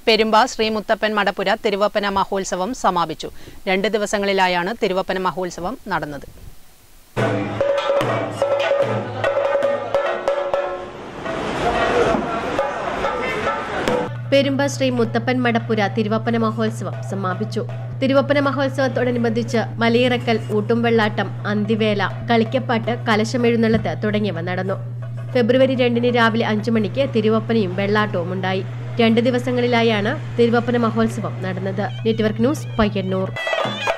പെരുമ്പ ശ്രീ മുത്തപ്പൻ മടപ്പുര തിരുവപ്പന മഹോത്സവം സമാപിച്ചു രണ്ട് ദിവസങ്ങളിലായാണ് തിരുവപ്പന മഹോത്സവം നടന്നത് പെരുമ്പ ശ്രീ മുത്തപ്പൻ മടപ്പുര തിരുവപ്പന മഹോത്സവം സമാപിച്ചു തിരുവപ്പന മഹോത്സവത്തോടനുബന്ധിച്ച് മലയിറക്കൽ ഊട്ടുംവെള്ളാട്ടം അന്തിവേല കളിക്കപ്പാട്ട് കലശമെഴുന്നള്ളത്ത് തുടങ്ങിയവ നടന്നു ഫെബ്രുവരി രണ്ടിന് രാവിലെ അഞ്ചു മണിക്ക് തിരുവപ്പനയും വെള്ളാട്ടവും ഉണ്ടായി രണ്ട് ദിവസങ്ങളിലായാണ് തിരുവപ്പന മഹോത്സവം നടന്നത് നെറ്റ്വർക്ക് ന്യൂസ് പയ്യന്നൂർ